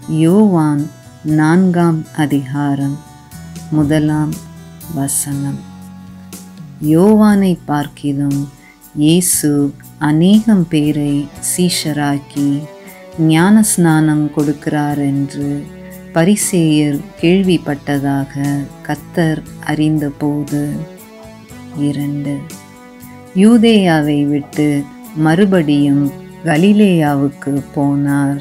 யோவான் நான்காம் அதிகாரம் முதலாம் வசனம் யோவானை பார்க்கிலும் இயேசு அநேகம் பேரை சீஷராக்கி ஞானஸ்நானம் கொடுக்கிறார் என்று பரிசேயர் கேள்விப்பட்டதாக கத்தர் அறிந்தபோது இரண்டு யூதேயாவை விட்டு மறுபடியும் கலிலேயாவுக்கு போனார்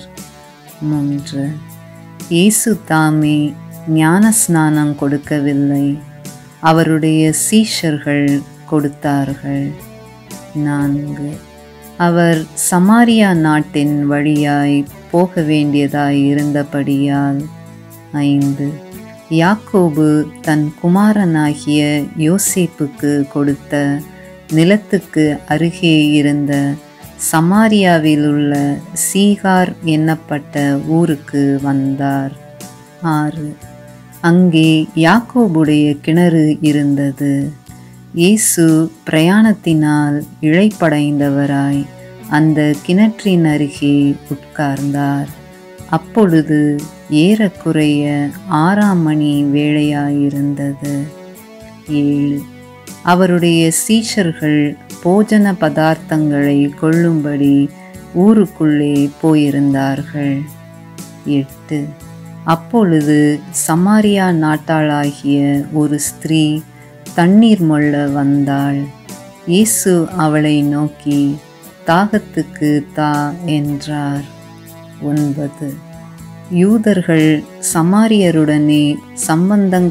மூன்று இயேசு தாமே ஞானஸ்நானம் கொடுக்கவில்லை அவருடைய சீஷர்கள் கொடுத்தார்கள் நான்கு அவர் சமாரியா நாட்டின் வழியாய் போக வேண்டியதாய் இருந்தபடியால் ஐந்து யாக்கோபு தன் குமாரனாகிய யோசேப்புக்கு கொடுத்த நிலத்துக்கு அருகே இருந்த சமாரியாவில் உள்ள சீகார் எண்ணப்பட்ட ஊருக்கு வந்தார் ஆறு அங்கே யாக்கோபுடைய கிணறு இருந்தது இயேசு பிரயாணத்தினால் இழைப்படைந்தவராய் அந்த கிணற்றின் அருகே உட்கார்ந்தார் அப்பொழுது ஏறக்குறைய ஆறாம் மணி வேளையாயிருந்தது ஏழு அவருடைய சீஷர்கள் போஜன பதார்த்தங்களை கொள்ளும்படி ஊருக்குள்ளே போயிருந்தார்கள் எட்டு அப்பொழுது சமாரியா நாட்டாளாகிய ஒரு ஸ்திரீ தண்ணீர் மொள்ள வந்தாள் இயேசு அவளை நோக்கி தாகத்துக்கு தா என்றார் ஒன்பது யூதர்கள் சமாரியருடனே சம்பந்தம்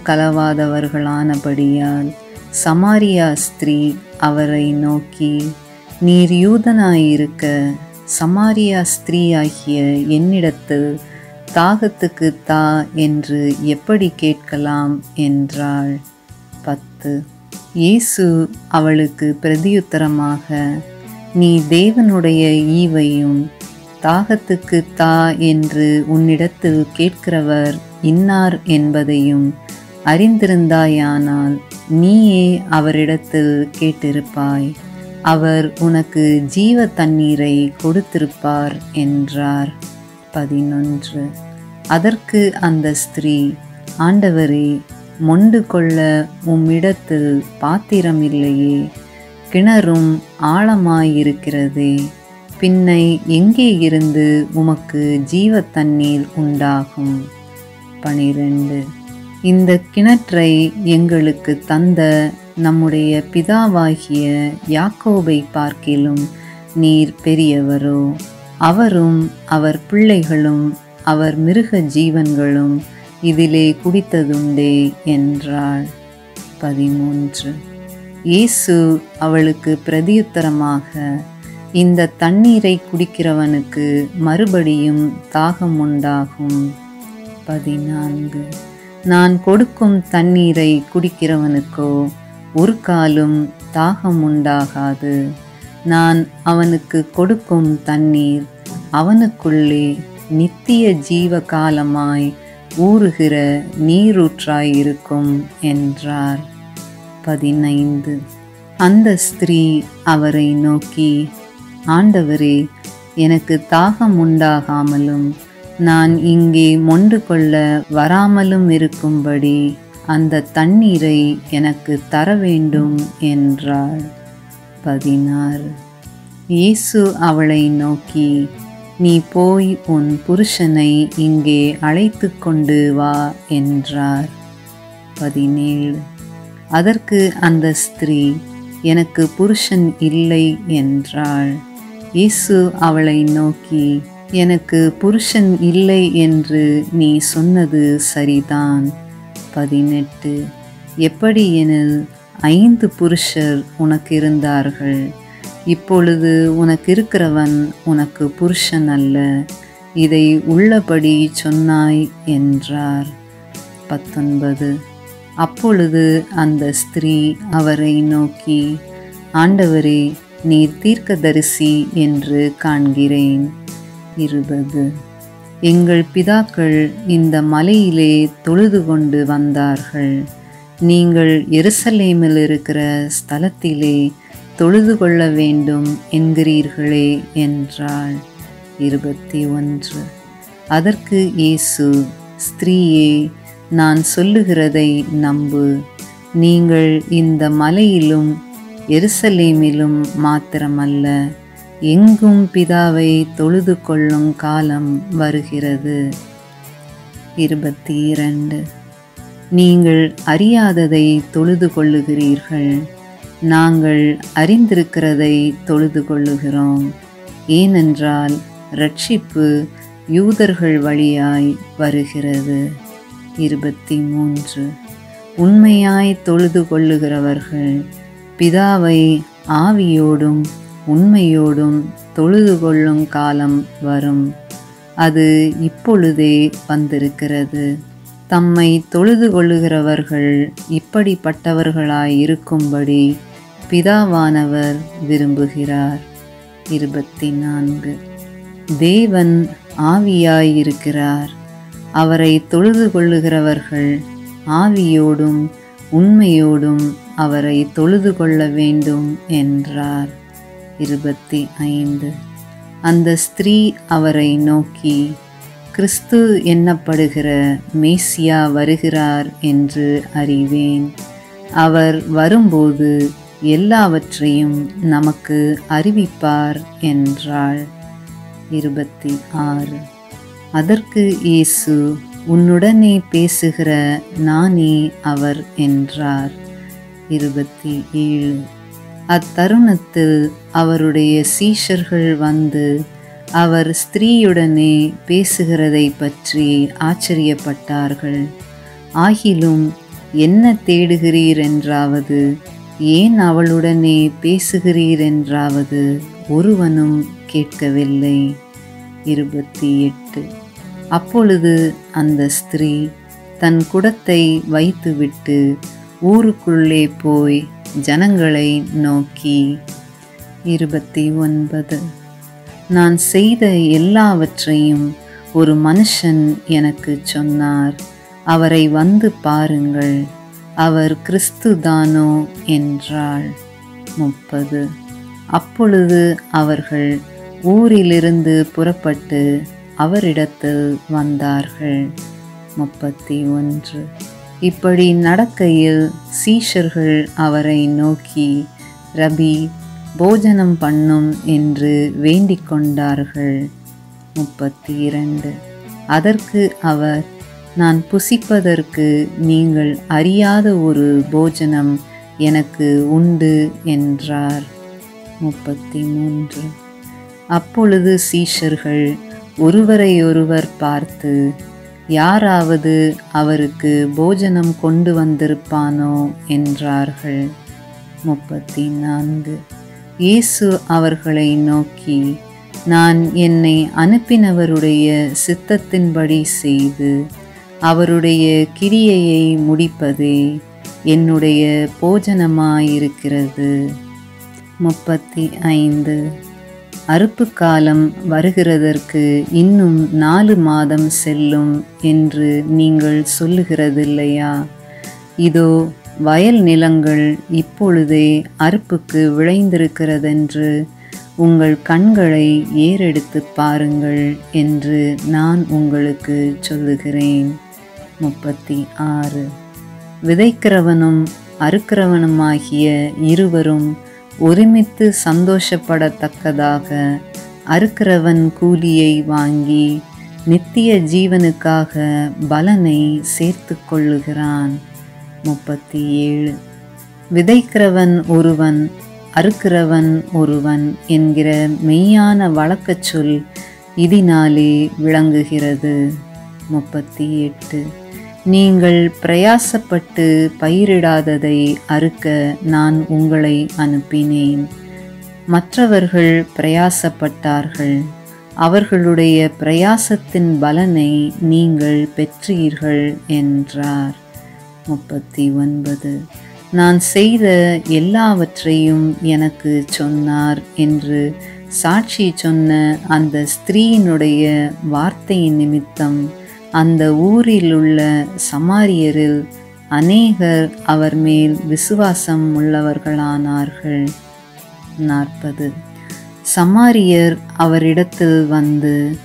கலவாதவர்களானபடியால் சமாரியா ஸ்திரீ அவரை நோக்கி நீர் யூதனாயிருக்க சமாரியா ஸ்திரீயாகிய என்னிடத்தில் தாகத்துக்கு தா என்று எப்படி கேட்கலாம் என்றாள் பத்து இயேசு அவளுக்கு பிரதியுத்தரமாக நீ தேவனுடைய ஈவையும் தாகத்துக்கு தா என்று உன்னிடத்தில் கேட்கிறவர் இன்னார் என்பதையும் அறிந்திருந்தாயானால் நீயே அவரிடத்தில் கேட்டிருப்பாய் அவர் உனக்கு ஜீவ தண்ணீரை கொடுத்திருப்பார் என்றார் பதினொன்று அதற்கு அந்த ஸ்திரீ ஆண்டவரே மொண்டு கொள்ள உம்மிடத்தில் பாத்திரம் இல்லையே கிணறும் ஆழமாயிருக்கிறதே பின்னை எங்கே இருந்து உமக்கு ஜீவ தண்ணீர் உண்டாகும் பனிரெண்டு இந்த கிணற்றை எங்களுக்கு தந்த நம்முடைய பிதாவாகிய யாக்கோபை பார்க்கிலும் நீர் பெரியவரோ அவரும் அவர் பிள்ளைகளும் அவர் மிருக ஜீவன்களும் இதிலே குடித்ததுண்டே என்றாள் பதிமூன்று இயேசு அவளுக்கு பிரதியுத்தரமாக இந்த தண்ணீரை குடிக்கிறவனுக்கு மறுபடியும் தாகம் உண்டாகும் பதினான்கு நான் கொடுக்கும் தண்ணீரை குடிக்கிறவனுக்கோ ஒரு காலும் தாகம் உண்டாகாது நான் அவனுக்கு கொடுக்கும் தண்ணீர் அவனுக்குள்ளே நித்திய ஜீவ காலமாய் ஊறுகிற நீரூற்றாயிருக்கும் என்றார் பதினைந்து அந்த ஸ்திரீ அவரை நோக்கி ஆண்டவரே எனக்கு தாகம் உண்டாகாமலும் நான் இங்கே மொண்டு கொள்ள வராமலும் இருக்கும்படி அந்த தண்ணீரை எனக்கு தர வேண்டும் என்றாள் பதினாறு இயேசு அவளை நோக்கி நீ போய் உன் புருஷனை இங்கே அழைத்து கொண்டு வா என்றார் பதினேழு அதற்கு அந்த ஸ்திரீ எனக்கு புருஷன் இல்லை என்றாள் இயேசு அவளை நோக்கி எனக்கு புருஷன் இல்லை என்று நீ சொன்னது சரிதான் பதினெட்டு எப்படி எனில் ஐந்து புருஷர் உனக்கு இருந்தார்கள் இப்பொழுது உனக்கு இருக்கிறவன் உனக்கு புருஷன் அல்ல இதை உள்ளபடி சொன்னாய் என்றார் பத்தொன்பது அப்பொழுது அந்த ஸ்திரீ அவரை நோக்கி ஆண்டவரே நீர் தீர்க்கதரிசி என்று காண்கிறேன் இருபது எங்கள் பிதாக்கள் இந்த மலையிலே தொழுது கொண்டு வந்தார்கள் நீங்கள் எருசலேமில் இருக்கிற ஸ்தலத்திலே தொழுது கொள்ள வேண்டும் என்கிறீர்களே என்றாள் இருபத்தி ஒன்று அதற்கு இயேசு ஸ்திரீயே நான் சொல்லுகிறதை நம்பு நீங்கள் இந்த மலையிலும் எருசலேமிலும் மாத்திரமல்ல எங்கும் பிதாவை தொழுது கொள்ளும் காலம் வருகிறது இருபத்தி இரண்டு நீங்கள் அறியாததை தொழுது கொள்ளுகிறீர்கள் நாங்கள் அறிந்திருக்கிறதை தொழுது கொள்ளுகிறோம் ஏனென்றால் ரட்சிப்பு யூதர்கள் வழியாய் வருகிறது இருபத்தி மூன்று உண்மையாய் தொழுது கொள்ளுகிறவர்கள் பிதாவை ஆவியோடும் உண்மையோடும் தொழுது கொள்ளும் காலம் வரும் அது இப்பொழுதே வந்திருக்கிறது தம்மை தொழுது கொள்ளுகிறவர்கள் இப்படிப்பட்டவர்களாய் இருக்கும்படி பிதாவானவர் விரும்புகிறார் இருபத்தி நான்கு தேவன் ஆவியாயிருக்கிறார் அவரை தொழுது கொள்ளுகிறவர்கள் ஆவியோடும் உண்மையோடும் அவரை தொழுது கொள்ள வேண்டும் என்றார் இருபத்தி ஐந்து அந்த ஸ்திரீ அவரை நோக்கி கிறிஸ்து எண்ணப்படுகிற மேசியா வருகிறார் என்று அறிவேன் அவர் வரும்போது எல்லாவற்றையும் நமக்கு அறிவிப்பார் என்றாள் இருபத்தி ஆறு அதற்கு இயேசு உன்னுடனே பேசுகிற நானே அவர் என்றார் இருபத்தி ஏழு அத்தருணத்தில் அவருடைய சீஷர்கள் வந்து அவர் ஸ்திரீயுடனே பேசுகிறதை பற்றி ஆச்சரியப்பட்டார்கள் ஆகிலும் என்ன தேடுகிறீர் என்றாவது ஏன் அவளுடனே பேசுகிறீர் என்றாவது ஒருவனும் கேட்கவில்லை இருபத்தி எட்டு அப்பொழுது அந்த ஸ்திரீ தன் குடத்தை வைத்துவிட்டு ஊருக்குள்ளே போய் ஜனங்களை நோக்கி இருபத்தி ஒன்பது நான் செய்த எல்லாவற்றையும் ஒரு மனுஷன் எனக்கு சொன்னார் அவரை வந்து பாருங்கள் அவர் கிறிஸ்து தானோ என்றாள் முப்பது அப்பொழுது அவர்கள் ஊரிலிருந்து புறப்பட்டு அவரிடத்தில் வந்தார்கள் முப்பத்தி ஒன்று இப்படி நடக்கையில் சீஷர்கள் அவரை நோக்கி ரபி போஜனம் பண்ணும் என்று வேண்டிக் கொண்டார்கள் முப்பத்தி இரண்டு அதற்கு அவர் நான் புசிப்பதற்கு நீங்கள் அறியாத ஒரு போஜனம் எனக்கு உண்டு என்றார் முப்பத்தி மூன்று அப்பொழுது சீஷர்கள் ஒருவரையொருவர் பார்த்து யாராவது அவருக்கு போஜனம் கொண்டு வந்திருப்பானோ என்றார்கள் முப்பத்தி நான்கு இயேசு அவர்களை நோக்கி நான் என்னை அனுப்பினவருடைய சித்தத்தின்படி செய்து அவருடைய கிரியையை முடிப்பதே என்னுடைய போஜனமாயிருக்கிறது முப்பத்தி ஐந்து அறுப்பு காலம் வருகிறதற்கு இன்னும் நாலு மாதம் செல்லும் என்று நீங்கள் சொல்லுகிறதில்லையா இதோ வயல் நிலங்கள் இப்பொழுதே அறுப்புக்கு விளைந்திருக்கிறதென்று உங்கள் கண்களை ஏறெடுத்து பாருங்கள் என்று நான் உங்களுக்கு சொல்லுகிறேன் முப்பத்தி ஆறு விதைக்கிறவனும் அறுக்கிறவனுமாகிய இருவரும் ஒருமித்து சந்தோஷப்படத்தக்கதாக அறுக்கிறவன் கூலியை வாங்கி நித்திய ஜீவனுக்காக பலனை சேர்த்து கொள்ளுகிறான் முப்பத்தி ஏழு விதைக்கிறவன் ஒருவன் அறுக்கிறவன் ஒருவன் என்கிற மெய்யான வழக்கச் சொல் இதனாலே விளங்குகிறது முப்பத்தி எட்டு நீங்கள் பிரயாசப்பட்டு பயிரிடாததை அறுக்க நான் உங்களை அனுப்பினேன் மற்றவர்கள் பிரயாசப்பட்டார்கள் அவர்களுடைய பிரயாசத்தின் பலனை நீங்கள் பெற்றீர்கள் என்றார் முப்பத்தி ஒன்பது நான் செய்த எல்லாவற்றையும் எனக்கு சொன்னார் என்று சாட்சி சொன்ன அந்த ஸ்திரீயினுடைய வார்த்தையின் நிமித்தம் அந்த ஊரில் உள்ள சமாரியரில் அநேகர் அவர் மேல் விசுவாசம் உள்ளவர்களானார்கள் நாற்பது சமாரியர் அவரிடத்தில் வந்து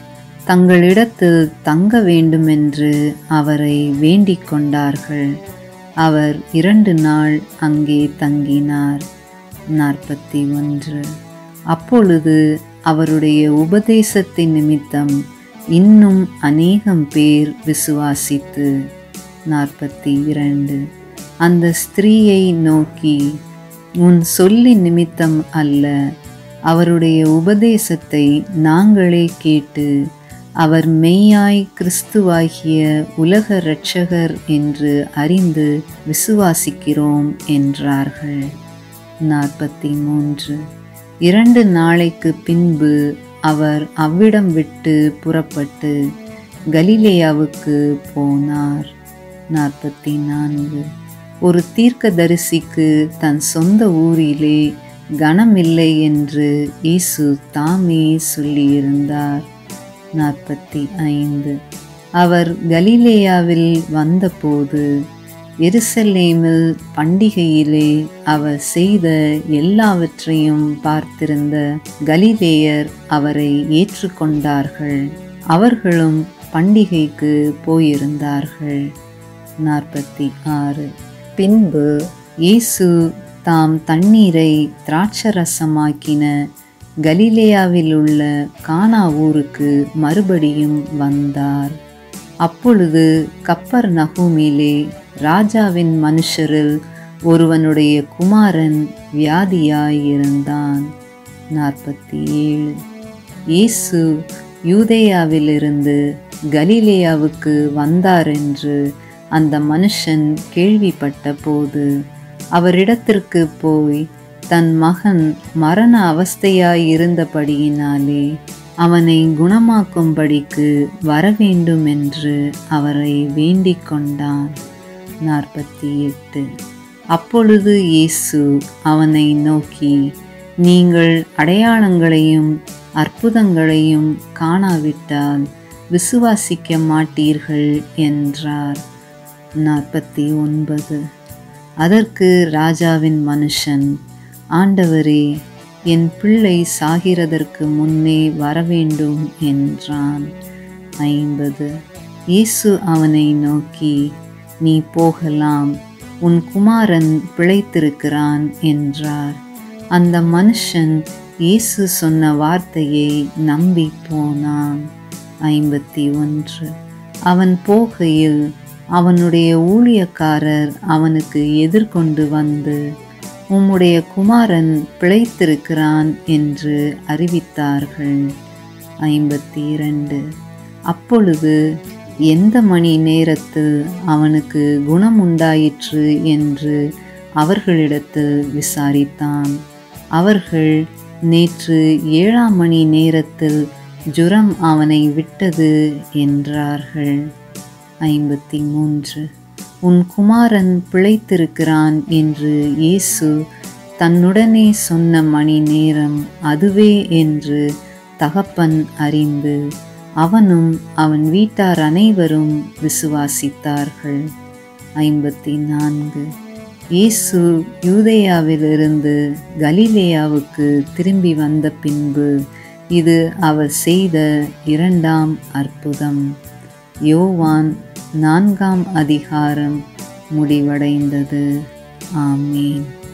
தங்களிடத்தில் தங்க வேண்டுமென்று அவரை வேண்டிக் கொண்டார்கள் அவர் இரண்டு நாள் அங்கே தங்கினார் நாற்பத்தி ஒன்று அப்பொழுது அவருடைய உபதேசத்தின் நிமித்தம் இன்னும் அநேகம் பேர் விசுவாசித்து நாற்பத்தி இரண்டு அந்த ஸ்திரீயை நோக்கி உன் சொல்லி நிமித்தம் அல்ல அவருடைய உபதேசத்தை நாங்களே கேட்டு அவர் மெய்யாய் கிறிஸ்துவாகிய உலக இரட்சகர் என்று அறிந்து விசுவாசிக்கிறோம் என்றார்கள் நாற்பத்தி மூன்று இரண்டு நாளைக்கு பின்பு அவர் அவ்விடம் விட்டு புறப்பட்டு கலிலேயாவுக்கு போனார் நாற்பத்தி நான்கு ஒரு தீர்க்கதரிசிக்கு தன் சொந்த ஊரிலே கனமில்லை என்று இயேசு தாமே சொல்லியிருந்தார் நாற்பத்தி ஐந்து அவர் கலிலேயாவில் வந்தபோது எருசலேமில் பண்டிகையிலே அவர் செய்த எல்லாவற்றையும் பார்த்திருந்த கலிலேயர் அவரை ஏற்றுக்கொண்டார்கள் அவர்களும் பண்டிகைக்கு போயிருந்தார்கள் நாற்பத்தி ஆறு பின்பு இயேசு தாம் தண்ணீரை திராட்சரசமாக்கின கலிலேயாவில் உள்ள கானா ஊருக்கு மறுபடியும் வந்தார் அப்பொழுது கப்பர் நகுமிலே ராஜாவின் மனுஷரில் ஒருவனுடைய குமாரன் வியாதியாயிருந்தான் நாற்பத்தி ஏழு இயேசு யூதேயாவிலிருந்து கலிலேயாவுக்கு வந்தாரென்று அந்த மனுஷன் கேள்விப்பட்ட போது அவரிடத்திற்கு போய் தன் மகன் மரண அவஸ்தையாயிருந்தபடியினாலே அவனை குணமாக்கும்படிக்கு வரவேண்டும் என்று அவரை வேண்டிக் கொண்டான் நாற்பத்தி எட்டு அப்பொழுது இயேசு அவனை நோக்கி நீங்கள் அடையாளங்களையும் அற்புதங்களையும் காணாவிட்டால் விசுவாசிக்க மாட்டீர்கள் என்றார் நாற்பத்தி ஒன்பது அதற்கு ராஜாவின் மனுஷன் ஆண்டவரே என் பிள்ளை சாகிறதற்கு முன்னே வரவேண்டும் என்றான் ஐம்பது இயேசு அவனை நோக்கி நீ போகலாம் உன் குமாரன் பிழைத்திருக்கிறான் என்றார் அந்த மனுஷன் இயேசு சொன்ன வார்த்தையை நம்பி போனான் ஐம்பத்தி ஒன்று அவன் போகையில் அவனுடைய ஊழியக்காரர் அவனுக்கு எதிர்கொண்டு வந்து உம்முடைய குமாரன் பிழைத்திருக்கிறான் என்று அறிவித்தார்கள் ஐம்பத்தி இரண்டு அப்பொழுது எந்த மணி நேரத்தில் அவனுக்கு குணம் உண்டாயிற்று என்று அவர்களிடத்தில் விசாரித்தான் அவர்கள் நேற்று ஏழாம் மணி நேரத்தில் ஜுரம் அவனை விட்டது என்றார்கள் ஐம்பத்தி மூன்று உன் குமாரன் பிழைத்திருக்கிறான் என்று இயேசு தன்னுடனே சொன்ன மணி நேரம் அதுவே என்று தகப்பன் அறிந்து அவனும் அவன் வீட்டார் அனைவரும் விசுவாசித்தார்கள் ஐம்பத்தி நான்கு இயேசு யூதேயாவிலிருந்து கலிலேயாவுக்கு திரும்பி வந்த பின்பு இது அவர் செய்த இரண்டாம் அற்புதம் யோவான் நான்காம் அதிகாரம் முடிவடைந்தது ஆமீன்